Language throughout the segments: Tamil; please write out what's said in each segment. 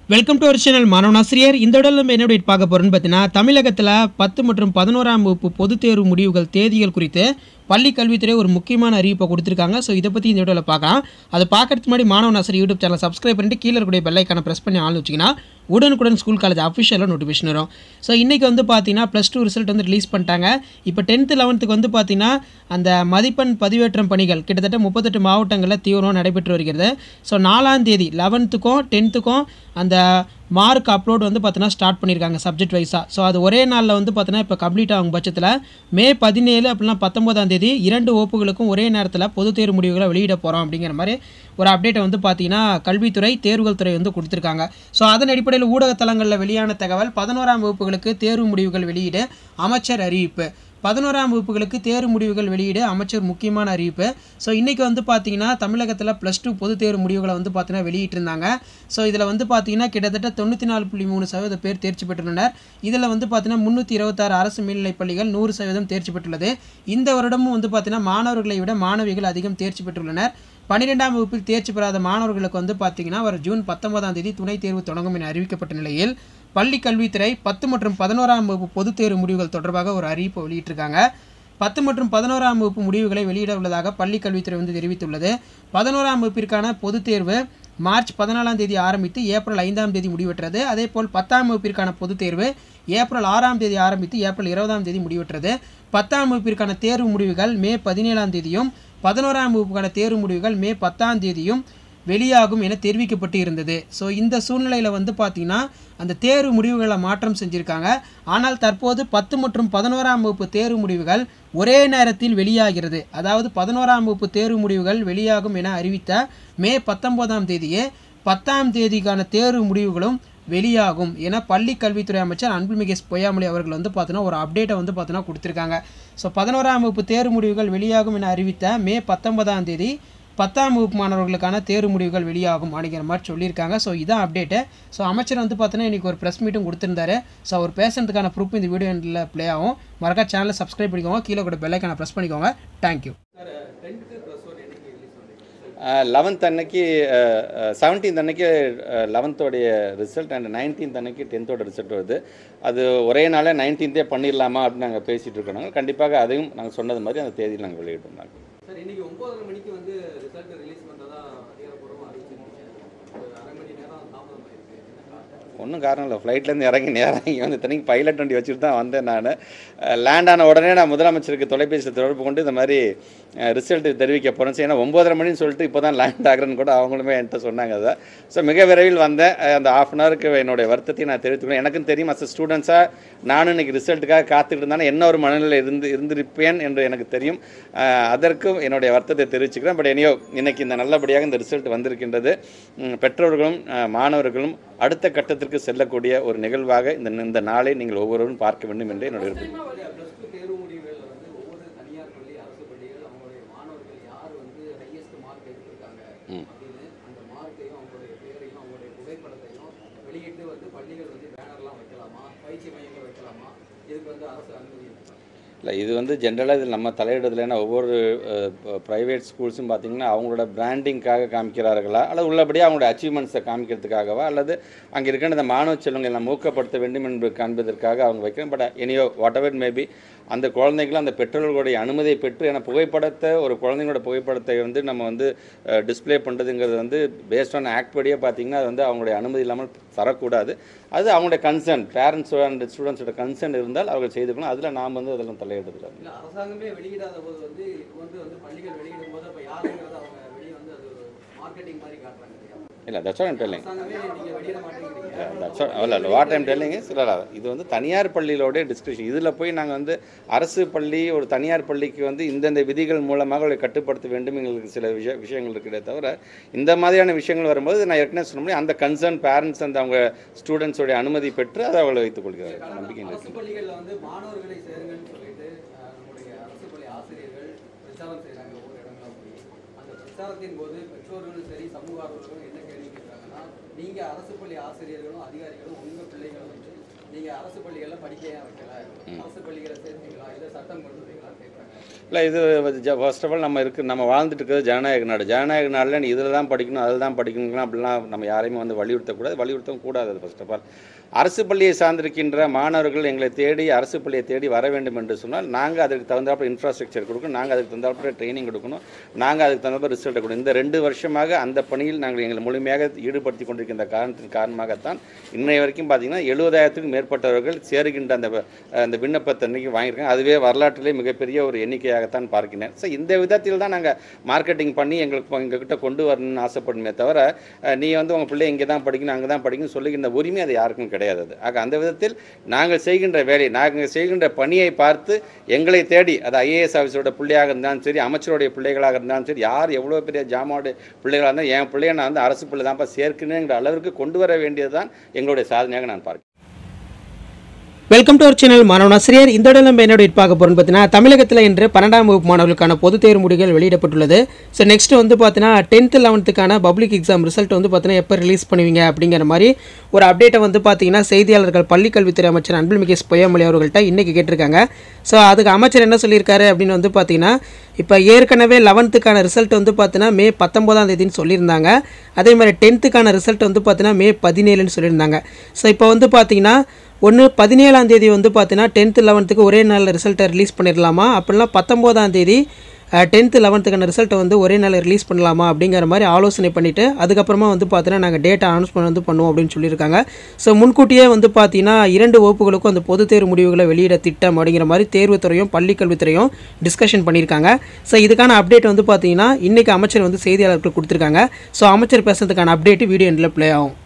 வெல்கம் டு அவர் சேனல் மாணவன் ஆசிரியர் இந்த இடத்துல நம்ம என்ன update பார்க்க போகிறோம்னு பார்த்தீங்கன்னா தமிழகத்தில் பத்து மற்றும் பதினோராம் வகுப்பு பொதுத் தேர்வு முடிவுகள் தேதிகள் குறித்து பள்ளி கல்வித்துறை ஒரு முக்கியமான அறிவிப்பை கொடுத்துருக்காங்க ஸோ இதை பற்றி இந்த வீடியோவில் பார்க்கலாம் அதை பார்க்கறதுக்கு முன்னாடி மாணவன் ஆசிரியர் யூடியூப் சேனல் சப்ஸ்கிரைப் பண்ணிட்டு கீழே இருக்கக்கூடிய பெல்லைக்கான ப்ரெஸ் பண்ணி ஆள் வச்சிங்கன்னா உடனுக்குடன் ஸ்கூல் காலேஜ் அஃபிஷியலாக நோட்டிஃபிகேஷன் வரும் ஸோ இன்றைக்கி வந்து பார்த்தீங்கன்னா ப்ளஸ் டூ ரிசல்ட் வந்து ரிலீஸ் பண்ணிட்டாங்க இப்போ டென்த்து லெவன்த்துக்கு வந்து பார்த்தீங்கன்னா அந்த மதிப்பெண் பதிவேற்றம் பணிகள் கிட்டத்தட்ட முப்பத்தெட்டு மாவட்டங்களில் தீவிரம் நடைபெற்று வருகிறது ஸோ நாலாம் தேதி லெவன்த்துக்கும் டென்த்துக்கும் அந்த மார்க் அப்லோட் வந்து பார்த்தீங்கன்னா ஸ்டார்ட் பண்ணியிருக்காங்க சப்ஜெக்ட் வைஸாக ஸோ அது ஒரே நாளில் வந்து பார்த்தீங்கன்னா இப்போ கம்ப்ளீட் ஆகும் பட்சத்தில் மே பதினேழு அப்படின்னா பத்தொம்போதாம் தேதி இரண்டு வகுப்புகளுக்கும் ஒரே நேரத்தில் பொதுத் தேர்வு முடிவுகளை வெளியிட போகிறோம் அப்படிங்கிற மாதிரி ஒரு அப்டேட்டை வந்து பார்த்தீங்கன்னா கல்வித்துறை தேர்வுகள் துறை வந்து கொடுத்துருக்காங்க ஸோ அதன் அடிப்படையில் ஊடகத்தலங்களில் வெளியான தகவல் பதினோராம் வகுப்புகளுக்கு தேர்வு முடிவுகள் வெளியீடு அமைச்சர் அறிவிப்பு பதினோராம் வகுப்புகளுக்கு தேர்வு முடிவுகள் வெளியீடு அமைச்சர் முக்கியமான அறிவிப்பு ஸோ இன்றைக்கி வந்து பார்த்தீங்கன்னா தமிழகத்தில் ப்ளஸ் டூ பொதுத் தேர்வு முடிவுகளை வந்து பார்த்தீங்கன்னா வெளியிட்டிருந்தாங்க ஸோ இதில் வந்து பார்த்தீங்கன்னா கிட்டத்தட்ட தொண்ணூற்றி நாலு புள்ளி மூணு சதவீத பேர் தேர்ச்சி பெற்றுள்ளனர் இதில் வந்து பார்த்தீங்கன்னா முந்நூற்றி இருபத்தாறு அரசு மேல்நிலைப் பள்ளிகள் நூறு சதவீதம் தேர்ச்சி பெற்றுள்ளது இந்த வருடமும் வந்து பார்த்தீங்கன்னா மாணவர்களை விட மாணவிகள் அதிகம் தேர்ச்சி பெற்றுள்ளனர் பன்னிரெண்டாம் வகுப்பில் தேர்ச்சி பெறாத மாணவர்களுக்கு வந்து பார்த்தீங்கன்னா வர ஜூன் பத்தொன்பதாம் தேதி துணைத் தேர்வு தொடங்கும் என அறிவிக்கப்பட்ட நிலையில் பள்ளி கல்வித்துறை பத்து மற்றும் பதினோராம் வகுப்பு பொதுத் தேர்வு முடிவுகள் தொடர்பாக ஒரு அறிவிப்பை வெளியிட்டிருக்காங்க பத்து மற்றும் பதினோராம் வகுப்பு முடிவுகளை வெளியிட உள்ளதாக பள்ளி கல்வித்துறை வந்து தெரிவித்துள்ளது பதினோராம் வகுப்பிற்கான பொதுத் தேர்வு மார்ச் பதினாலாம் தேதி ஆரம்பித்து ஏப்ரல் ஐந்தாம் தேதி முடிவெற்றது அதேபோல் பத்தாம் வகுப்பிற்கான பொதுத் தேர்வு ஏப்ரல் ஆறாம் தேதி ஆரம்பித்து ஏப்ரல் இருபதாம் தேதி முடிவெற்றது பத்தாம் வகுப்பிற்கான தேர்வு முடிவுகள் மே பதினேழாம் தேதியும் பதினோராம் வகுப்புக்கான தேர்வு முடிவுகள் மே பத்தாம் தேதியும் வெளியாகும் என தெரிவிக்கப்பட்டு இருந்தது ஸோ இந்த சூழ்நிலையில் வந்து பார்த்திங்கன்னா அந்த தேர்வு முடிவுகளை மாற்றம் செஞ்சுருக்காங்க ஆனால் தற்போது பத்து மற்றும் பதினோராம் வகுப்பு தேர்வு முடிவுகள் ஒரே நேரத்தில் வெளியாகிறது அதாவது பதினோராம் வகுப்பு தேர்வு முடிவுகள் வெளியாகும் என அறிவித்த மே பத்தொன்பதாம் தேதியே பத்தாம் தேதிக்கான தேர்வு முடிவுகளும் வெளியாகும் என பள்ளி கல்வித்துறை அமைச்சர் அன்புமிகு பொய்யாமொழி அவர்கள் வந்து பார்த்தீங்கன்னா ஒரு அப்டேட்டை வந்து பார்த்தீங்கன்னா கொடுத்துருக்காங்க ஸோ பதினோராம் வகுப்பு தேர்வு முடிவுகள் வெளியாகும் என அறிவித்த மே பத்தொன்பதாம் தேதி பத்தாம் வகுப்பு மாணவர்களுக்கான தேர்வு முடிவுகள் வெளியாகும் அப்படிங்கிற மாதிரி சொல்லியிருக்காங்க ஸோ இதான் அப்டேட்டு ஸோ அமைச்சர் வந்து பார்த்தீங்கன்னா இன்றைக்கி ஒரு ப்ரெஸ் மீட்டும் கொடுத்துருந்தாரு ஸோ அவர் பேசுறதுக்கான ப்ரூஃப் இந்த வீடியோ எண்டில் ப்ளே ஆகும் மறக்கா சேனலை சப்ஸ்கிரைப் பண்ணிக்கோங்க கீழே கூட பெல்லைக்கான ப்ரெஸ் பண்ணிக்கோங்க தேங்க்யூ லெவன்த் அன்னைக்கு செவன்டீன்த் அன்னைக்கு லெவன்த்தோடைய ரிசல்ட் அண்ட் நைன்டீன்த் அன்னைக்கு டென்த்தோட ரிசல்ட் வருது அது ஒரே நாளே நைன்டீன்த்தே பண்ணிடலாமா அப்படின்னு நாங்கள் பேசிகிட்டு இருக்கோம் கண்டிப்பாக அதையும் நாங்கள் சொன்னது மாதிரி அந்த தேதியில் நாங்கள் வெளியிட்டோம் நாங்கள் சார் இன்னைக்கு ஒன்பதரை மணிக்கு வந்து ரிசல்ட் ரிலீஸ் பண்ணுறதா அதிகாரப்பூர்வமாக அறிவிச்சிருக்கீங்க ஒரு அரை மணி நேரம் தாமதம் ஆயிருக்கு என்ன காரணம் ஒன்றும் காரணம் இல்லை ஃப்ளைட்லேருந்து இறங்கி நேரம் இங்கே வந்து இத்தனைக்கு பைலட் வண்டி வச்சுட்டு தான் வந்தேன் நான் லேண்ட் ஆன உடனே நான் முதலமைச்சருக்கு தொலைபேசியில் தொடர்பு கொண்டு இந்த மாதிரி ரிசல்ட் தெரிவிக்க போகிறேன் ஏன்னா ஒம்பதரை மணின்னு சொல்லிட்டு இப்போ தான் லேண்ட் ஆகிறேன்னு கூட அவங்களுமே என்கிட்ட சொன்னாங்க அதை ஸோ மிக விரைவில் வந்தேன் அஹ் அந்த ஆஃப் அன் ஹவருக்கு என்னுடைய வருத்தத்தை நான் தெரிவித்துக்கிறேன் எனக்கும் தெரியும் அஸ் ஸ்டூடெண்ட்ஸாக நானும் இன்னைக்கு ரிசல்ட்டுக்காக காத்துக்கிட்டு இருந்தானே என்ன ஒரு மனநிலை இருந்து இருந்திருப்பேன் என்று எனக்கு தெரியும் அஹ் அதற்கும் என்னுடைய வருத்தத்தை தெரிவிச்சுக்கிறேன் பட் எனியோ இன்னைக்கு இந்த நல்லபடியாக இந்த ரிசல்ட் வந்திருக்கின்றது உம், பெற்றோர்களும் அஹ், மாணவர்களும் அடுத்த கட்டத்திற்கு செல்லக்கூடிய ஒரு நிகழ்வாக இந்த இந்த நாளை நீங்கள் ஒவ்வொருவரும் பார்க்க வேண்டும் என்று என்னுடைய விருப்பம் ப்ளஸ் டூ தேர்வு முடிவுகளில் வந்து ஒவ்வொரு தனியார் பள்ளி அரசு பள்ளிகள் அவங்களுடைய மாணவர்கள் யார் வந்து ஹையஸ்ட் மார்க் எடுத்திருக்காங்க அப்படின்னு அந்த மார்க்கையும் அவங்களுடைய பேரையும் அவங்களுடைய புகைப்படத்தையும் வெளியிட்டு வந்து பள்ளிகள் வந்து பேனர்லாம் வைக்கலாமா பயிற்சி மையங்கள் வைக்கலாமா இதுக்கு வந்து அரசு அனுமதி இருக்கா இல்லை இது வந்து ஜென்ரலாக இதில் நம்ம தலையிடுறதுல ஏன்னா ஒவ்வொரு ப்ரைவேட் ஸ்கூல்ஸும் பார்த்திங்கன்னா அவங்களோட பிராண்டிங்காக காமிக்கிறார்களா அல்லது உள்ளபடியே அவங்களோட அச்சீவ்மெண்ட்ஸை காமிக்கிறதுக்காகவா அல்லது அங்கே இருக்கிற இந்த மாணவ செல்வங்களை எல்லாம் ஊக்கப்படுத்த வேண்டும் என்று காண்பதற்காக அவங்க வைக்கிறேன் but anyhow whatever maybe அந்த குழந்தைகளும் அந்த பெற்றோர்களுடைய அனுமதியை பெற்று ஏன்னா புகைப்படத்தை ஒரு குழந்தைங்களோட புகைப்படத்தை வந்து நம்ம வந்து டிஸ்ப்ளே பண்ணுறதுங்கிறது வந்து பேஸ்ட் ஆன் ஆக்ட் படியே பார்த்தீங்கன்னா அது வந்து அவங்களுடைய அனுமதி இல்லாமல் தரக்கூடாது அது அவங்களுடைய கன்சர்ன் பேரண்ட்ஸோட அண்ட் ஸ்டூடெண்ட்ஸோட கன்சர்ன் இருந்தால் அவர்கள் செய்துக்கணும் அதில் நாம் வந்து அதெல்லாம் தலையிடுறதில்ல இல்லை அரசாங்கமே வெளியிடாத போது வந்து இப்போ வந்து வந்து பள்ளிகள் வெளியிடும் போது அப்போ யாருங்கிறத அவங்க வெளியே வந்து அது ஒரு மார்க்கெட்டிங் மாதிரி காட்டுறாங்க இல்லையா இல்லை தட்ஸ் வாட் ஐம் டெல்லிங் அரசாங்கமே நீங்கள் வெளியிட மாட்டேங்கிறீங்க தட்ஸ் இல்லை இல்லை வாட் ஐம் டெல்லிங் இஸ் இல்லை இது வந்து தனியார் பள்ளியிலோட டிஸ்கஷன் இதில் போய் நாங்கள் வந்து அரசு பள்ளி ஒரு தனியார் பள்ளிக்கு வந்து இந்தந்த விதிகள் மூலமாக அவர்களை கட்டுப்படுத்த வேண்டும் எங்களுக்கு சில விஷய விஷயங்கள் இருக்கிறதே தவிர இந்த மாதிரியான விஷயங்கள் வரும்போது நான் ஏற்கனவே சொன்ன முடியும் அந்த கன்சர்ன் பேரண்ட்ஸ் அந்த அவங்க ஸ்டூடெண்ட்ஸோடைய அனுமதி பெற்று அதை அவளை வைத்துக் கொள்கிறார்கள் நம்பிக்கை அரசு இருக்கு பள்ளிகளில் வந்து மாணவர்களை சேருங்கன்னு சொல்லிட்டு அஹ், நம்முடைய அரசு பள்ளி ஆசிரியர்கள் பிரச்சாரம் செய்கிறாங்க ஒவ்வொரு இடங்களா போய் அந்த பிரச்சாரத்தின் போது பெற்றோர்களும் சரி சமூக ஆர்வலர்களும் என்ன கேள்வி கேட்குறாங்கன்னா நீங்க அரசு பள்ளி ஆசிரியர்களும் அதிகாரிகளும் உங்க பிள்ளைகளை வந்து நீங்க அரசு பள்ளிகளில் படிக்க ஏன் வைக்கல அரசு பள்ளிகளை சேர்த்தீங்களா இதை சட்டம் கொண்டு வந்தீங்களான்னு கேட்குறாங்க இல்லை இது ஃபர்ஸ்ட் ஆஃப் ஆல் நம்ம இருக்கு நம்ம வாழ்ந்துட்டு இருக்கிறது ஜனநாயக நாடு ஜனநாயக நாடில் நீ இதில் தான் படிக்கணும் அதில் தான் படிக்கணுங்கலாம் அப்படிலாம் நம்ம யாரையுமே வந்து வலியுறுத்தக்கூடாது வலியுறுத்தவும் கூடாது அது ஃபர்ஸ்ட் ஆஃப் ஆல் அரசு பள்ளியை சார்ந்திருக்கின்ற மாணவர்கள் எங்களை தேடி அரசு பள்ளியை தேடி வர வேண்டும் என்று சொன்னால் நாங்கள் அதுக்கு தகுந்தாப்புல இன்ஃப்ராஸ்ட்ரக்சர் கொடுக்கணும் நாங்கள் அதுக்கு தகுந்தாப்புல ட்ரைனிங் கொடுக்கணும் நாங்கள் அதுக்கு தகுந்தாப்புல ரிசல்ட் கொடுக்கணும் இந்த ரெண்டு வருஷமாக அந்த பணியில் நாங்கள் எங்களை முழுமையாக ஈடுபடுத்தி கொண்டிருக்கின்ற காரணத்தின் காரணமாகத்தான் இன்னைய வரைக்கும் பார்த்தீங்கன்னா எழுபதாயிரத்துக்கும் மேற்பட்டவர்கள் சேருகின்ற அந்த வ- அந்த விண்ணப்பத்தை அன்னைக்கு வாங்கியிருக்காங்க அதுவே வரலாற்றிலே மிகப்பெரிய ஒரு எண்ணிக்கையாகத்தான் பார்க்கிறேன் ஸோ இந்த விதத்தில் தான் நாங்கள் மார்க்கெட்டிங் பண்ணி எங்களுக்கு எங்ககிட்ட கொண்டு வரணும்னு ஆசைப்படுமே தவிர அஹ், நீ வந்து உங்கள் பிள்ளை இங்கே தான் படிக்கணும் அங்கே தான் படிக்கணும் சொல்லுகின்ற உரிமை அது யாருக்கும் கிடையாது அது ஆக அந்த விதத்தில் நாங்கள் செய்கின்ற வேலை நாங்கள் செய்கின்ற பணியை பார்த்து எங்களை தேடி அது ஐஏஎஸ் ஆஃபீஸரோட பிள்ளையாக இருந்தாலும் சரி அமைச்சருடைய பிள்ளைகளாக இருந்தாலும் சரி யார் எவ்வளோ பெரிய ஜாமாவோட பிள்ளைகளாக இருந்தாலும் என் பிள்ளைய நான் வந்து அரசு பிள்ளை தான்ப்பா சேர்க்கணுங்கிற அளவிற்கு கொண்டு வர வேண்டியது தான் எங்களுடைய சாதனையாக நான் பார்க்கிறேன் வெல்கம் டு அவர் சேனல் மாணவன் ஆசிரியர் இந்த இடம் நம்ம என்னோட பார்க்க போகிறோம்னு பார்த்தீங்கன்னா தமிழகத்தில் இன்று பன்னெண்டாம் வகுப்பு மாணவர்களுக்கான பொதுத் தேர்வு முடிவுகள் வெளியிடப்பட்டுள்ளது ஸோ நெக்ஸ்ட் வந்து பார்த்தீங்கன்னா டென்த்து லெவன்த்துக்கான பப்ளிக் எக்ஸாம் ரிசல்ட் வந்து பார்த்தீங்கன்னா எப்போ ரிலீஸ் பண்ணுவீங்க அப்படிங்கிற மாதிரி ஒரு அப்டேட்டை வந்து பார்த்தீங்கன்னா செய்தியாளர்கள் பள்ளிக் கல்வித்துறை அமைச்சர் அன்பில் மிகேஷ் பொய்யாமொழி அவர்கள்ட்ட இன்றைக்கி கேட்டிருக்காங்க ஸோ அதுக்கு அமைச்சர் என்ன சொல்லியிருக்காரு அப்படின்னு வந்து பார்த்தீங்கன்னா இப்போ ஏற்கனவே லெவன்த்துக்கான ரிசல்ட் வந்து பார்த்தீங்கன்னா மே பத்தொம்போதாம் தேதின்னு சொல்லியிருந்தாங்க அதே மாதிரி டென்த்துக்கான ரிசல்ட் வந்து பார்த்தீங்கன்னா மே பதினேழுன்னு சொல்லியிருந்தாங்க ஸோ இப்போ வந்து பார்த்தீங்கன்னா ஒன்று பதினேழாம் தேதி வந்து பார்த்தீங்கன்னா டென்த்து லெவன்த்துக்கு ஒரே நாளில் ரிசல்ட்டை ரிலீஸ் பண்ணிடலாமா அப்படின்னா பத்தொம்போதாம் தேதி டென்த்து லெவன்த்துக்கான ரிசல்ட்டை வந்து ஒரே நாளில் ரிலீஸ் பண்ணலாமா அப்படிங்கிற மாதிரி ஆலோசனை பண்ணிவிட்டு அதுக்கப்புறமா வந்து பார்த்தீங்கன்னா நாங்கள் டேட்டா அனௌன்ஸ்மெண்ட் வந்து பண்ணுவோம் அப்படின்னு சொல்லியிருக்காங்க ஸோ முன்கூட்டியே வந்து பார்த்தீங்கன்னா இரண்டு வகுப்புகளுக்கும் அந்த பொதுத் தேர்வு முடிவுகளை வெளியிட திட்டம் அப்படிங்கிற மாதிரி தேர்வுத்துறையும் பள்ளிக்கல்வித்துறையும் டிஸ்கஷன் பண்ணியிருக்காங்க ஸோ இதுக்கான அப்டேட் வந்து பார்த்தீங்கன்னா இன்றைக்கி அமைச்சர் வந்து செய்தியாளர்களுக்கு கொடுத்துருக்காங்க ஸோ அமைச்சர் பேசுறதுக்கான அப்டேட் வீடியோ எண்டில் ப்ளே ஆகும்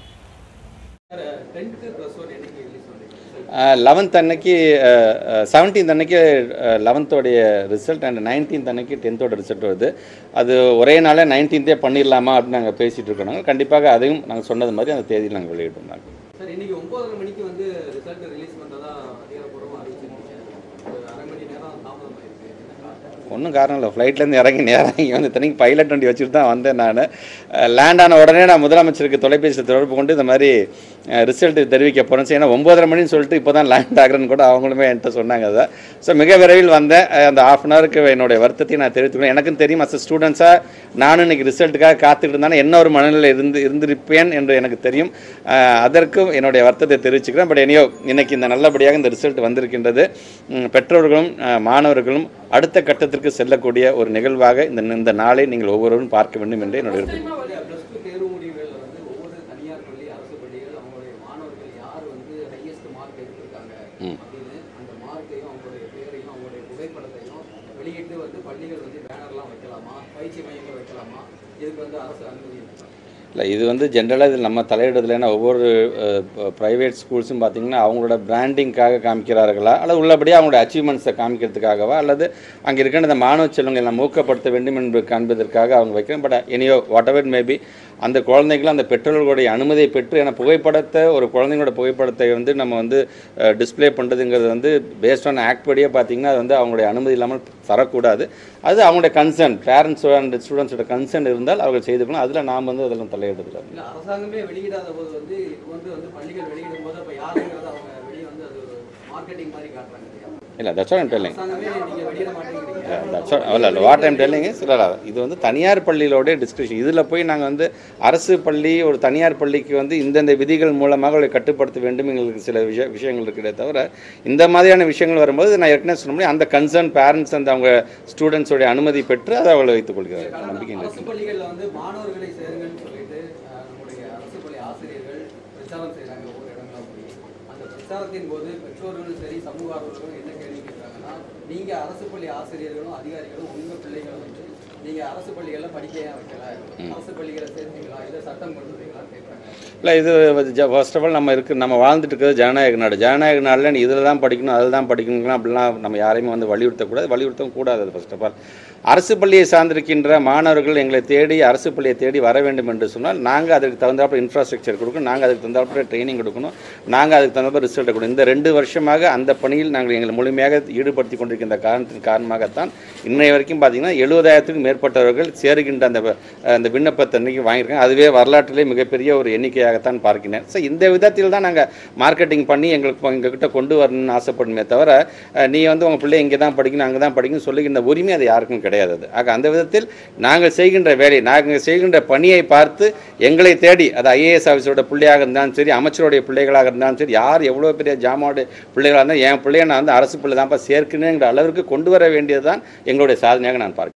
டென்த்து ப்ளஸ் ஒன் என்னைக்கு ரிலீஸ் பண்ணுறீங்க லெவன்த் அன்னைக்கு செவன்டீன்த் அன்னைக்கு லெவன்த்தோடைய ரிசல்ட் அண்ட் நைன்டீன்த் அன்னைக்கு டென்த்தோட ரிசல்ட் வருது அது ஒரே நாளே நைன்டீன்த்தே பண்ணிடலாமா அப்படின்னு நாங்கள் பேசிகிட்டு இருக்கோம் கண்டிப்பாக அதையும் நாங்கள் சொன்னது மாதிரி அந்த தேதியில் நாங்கள் வெளியிட்டோம் நாங்கள் சார் இன்னைக்கு ஒன்பதரை மணிக்கு வந்து ரிசல்ட் ரிலீஸ் பண்ணுறதா அதிகாரப்பூர்வமாக அறிவிச்சிருக்கீங்க ஒரு அரை மணி நேரம் தாமதம் ஆயிருக்கு என்ன காரணம் ஒன்றும் காரணம் இல்லை ஃப்ளைட்லேருந்து இறங்கி நேரம் இங்கே வந்து தனிக்கு பைலட் வண்டி வச்சுட்டு தான் வந்தேன் நான் லேண்ட் ஆன உடனே நான் முதலமைச்சருக்கு தொலைபேசி தொடர்பு கொண்டு இந்த மாதிரி ரிசல்ட் தெரிவிக்க போகிறேன் ஏன்னா ஒம்பதரை மணின்னு சொல்லிட்டு இப்போ தான் லேண்ட் ஆகுறேன்னு கூட அவங்களுமே என்கிட்ட சொன்னாங்க அதை ஸோ மிக விரைவில் வந்தேன் அஹ் அந்த ஆஃப் அன் ஹவருக்கு என்னுடைய வருத்தத்தையும் நான் தெரிவித்துக்கிறேன் எனக்கும் தெரியும் அஸ் ஸ்டூடெண்ட்ஸாக நானும் இன்னைக்கு ரிசல்ட்டுக்காக காத்துக்கிட்டு இருந்தாலும் என்ன ஒரு மனநிலை இருந்து இருந்திருப்பேன் என்று எனக்கு தெரியும் அஹ் அதற்கும் என்னுடைய வருத்தத்தை தெரிவிச்சுக்கிறேன் பட் எனியோ இன்னைக்கு இந்த நல்லபடியாக இந்த ரிசல்ட் வந்திருக்கின்றது உம், பெற்றோர்களும் அஹ், மாணவர்களும் அடுத்த கட்டத்திற்கு செல்லக்கூடிய ஒரு நிகழ்வாக இந்த இந்த நாளை நீங்கள் ஒவ்வொருவரும் பார்க்க வேண்டும் என்று என்னுடைய விருப்பம் ப்ளஸ் டூ தேர்வு முடிவுகளில் வந்து ஒவ்வொரு தனியார் பள்ளி அரசு பள்ளிகள் அவங்களுடைய மாணவர்கள் யார் வந்து ஹையஸ்ட் மார்க் எடுத்திருக்காங்க அப்படின்னு அந்த மார்க்கையும் அவங்களுடைய பேரையும் அவங்களுடைய புகைப்படத்தையும் வெளியிட்டு வந்து பள்ளிகள் வந்து பேனர்லாம் வைக்கலாமா பயிற்சி மையங்கள் வைக்கலாமா இதுக்கு வந்து அரசு அனுமதி இருக்கா இல்லை இது வந்து ஜென்ரலாக இதில் நம்ம தலையிடுறதுல ஏன்னா ஒவ்வொரு ப்ரைவேட் ஸ்கூல்ஸும் பார்த்தீங்கன்னா அவங்களோட பிராண்டிங்காக காமிக்கிறார்களா அல்லது உள்ளபடியே அவங்களோட அச்சீவ்மெண்ட்ஸை காமிக்கிறதுக்காகவா அல்லது அங்கே இருக்கின்ற இந்த மாணவ செல்வங்களை எல்லாம் ஊக்கப்படுத்த வேண்டும் என்று காண்பதற்காக அவங்க வைக்கிறேன் but anyhow whatever maybe அந்த குழந்தைகளும் அந்த பெற்றோர்களுடைய அனுமதியை பெற்று ஏன்னா புகைப்படத்தை ஒரு குழந்தைங்களோட புகைப்படத்தை வந்து நம்ம வந்து டிஸ்ப்ளே பண்ணுறதுங்கிறது வந்து பேஸ்ட் ஆன் ஆக்ட் படியே பார்த்தீங்கன்னா அது வந்து அவங்களுடைய அனுமதி இல்லாமல் தரக்கூடாது அது அவங்களுடைய கன்சர்ன் பேரண்ட்ஸ் அண்ட் ஸ்டூடெண்ட்ஸோட கன்சர்ன் இருந்தால் அவர்கள் செய்துக்கணும் அதில் நாம் வந்து அதெல்லாம் தலையிடுறதில்லை இல்லை அரசாங்கமே வெளியிடாத போது வந்து இது வந்து வந்து பள்ளிகள் வெளியிடும் போது அப்போ யாருங்கிறத அவங்க வெளியே வந்து அது ஒரு மார்க்கெட்டிங் மாதிரி காட்டுறாங்க இல்லையா இல்லை தட்ஸ் வாட் ஐம் டெல்லிங் அரசாங்கமே நீங்கள் வெளியிட மாட்டேங்கிறீங்க தட்ஸ் இல்லை இல்லை வாட் ஐம் டெல்லிங் இல்லை இல்லை இது வந்து தனியார் பள்ளியிலோட டிஸ்கஷன் இதில் போய் நாங்கள் வந்து அரசு பள்ளி ஒரு தனியார் பள்ளிக்கு வந்து இந்தந்த விதிகள் மூலமாக அவர்களை கட்டுப்படுத்த வேண்டும் எங்களுக்கு சில விஷய விஷயங்கள் இருக்கிறதே தவிர இந்த மாதிரியான விஷயங்கள் வரும்போது நான் ஏற்கனவே சொன்ன மாதிரி அந்த கன்சர்ன் பேரண்ட்ஸ் அந்த அவங்க ஸ்டூடெண்ட்ஸோடைய அனுமதி பெற்று அதை அவளை வைத்துக் கொள்கிறார்கள் நம்பிக்கை அரசு இருக்கு பள்ளிகளில் வந்து மாணவர்களை சேருங்கன்னு சொல்லிட்டு அஹ், நம்முடைய அரசு பள்ளி ஆசிரியர்கள் பிரச்சாரம் செய்கிறாங்க ஒவ்வொரு இடங்களா போய் அந்த பிரச்சாரத்தின் போது பெற்றோர்களும் சரி சமூக ஆர்வலர்களும் என்ன கேள்வி கேட்குறாங்கன்னா நீங்க அரசு பள்ளி ஆசிரியர்களும் அதிகாரிகளும் உங்க பிள்ளைகளை வந்து நீங்க அரசு பள்ளிகளில் படிக்க ஏன் வைக்கல அரசு பள்ளிகளை சேர்த்தீங்களா இதை சட்டம் கொண்டு வந்தீங்களான்னு கேட்குறாங்க இல்லை இது ஃபர்ஸ்ட் ஆஃப் ஆல் நம்ம இருக்கு நம்ம வாழ்ந்துட்டு இருக்கிறது ஜனநாயக நாடு ஜனநாயக நாடில் நீ இதில் தான் படிக்கணும் அதில் தான் படிக்கணுங்கலாம் அப்படிலாம் நம்ம யாரையுமே வந்து வலியுறுத்தக்கூடாது வலியுறுத்தவும் கூடாது அது ஃபர்ஸ்ட் ஆஃப் ஆல் அரசு பள்ளியை சார்ந்திருக்கின்ற மாணவர்கள் எங்களை தேடி அரசு பள்ளியை தேடி வர வேண்டும் என்று சொன்னால் நாங்கள் அதுக்கு தகுந்தாப்புல இன்ஃப்ராஸ்ட்ரக்சர் கொடுக்கணும் நாங்கள் அதுக்கு தகுந்தாப்புல ட்ரைனிங் கொடுக்கணும் நாங்கள் அதுக்கு தகுந்தாப்புல ரிசல்ட் கொடுக்கணும் இந்த ரெண்டு வருஷமாக அந்த பணியில் நாங்கள் எங்களை முழுமையாக ஈடுபடுத்தி கொண்டிருக்கின்ற காரணத்தின் காரணமாகத்தான் இன்றைய வரைக்கும் பார்த்தீங்கன்னா எழுபதாயிரத்துக்கும் மேற்பட்டவர்கள் சேருகின்ற அந்த அந்த விண்ணப்பத்தை அன்னைக்கு வாங்கியிருக்காங்க அதுவே வரலாற்றிலே மிகப்பெரிய ஒரு எண்ணிக்கையாகத்தான் பார்க்கிறேன் ஸோ இந்த விதத்தில் தான் நாங்கள் மார்க்கெட்டிங் பண்ணி எங்களுக்கு எங்ககிட்ட கொண்டு வரணும்னு ஆசைப்படுமே தவிர அஹ், நீ வந்து உங்கள் பிள்ளை இங்கே தான் படிக்கணும் அங்கே தான் படிக்கணும் சொல்லுகின்ற உரிமை அது யாருக்கும் கிடையாது அது ஆக அந்த விதத்தில் நாங்கள் செய்கின்ற வேலை நாங்கள் செய்கின்ற பணியை பார்த்து எங்களை தேடி அது ஐஏஎஸ் ஆஃபீஸரோட பிள்ளையாக இருந்தாலும் சரி அமைச்சருடைய பிள்ளைகளாக இருந்தாலும் சரி யார் எவ்வளோ பெரிய ஜாமாவுடைய பிள்ளைகளாக இருந்தாலும் என் பிள்ளைய நான் வந்து அரசு பிள்ளை தான்ப்பா சேர்க்கணுங்கிற அளவிற்கு கொண்டு வர வேண்டியது தான் எங்களுடைய சாதனையாக நான் பார்க்கிறேன்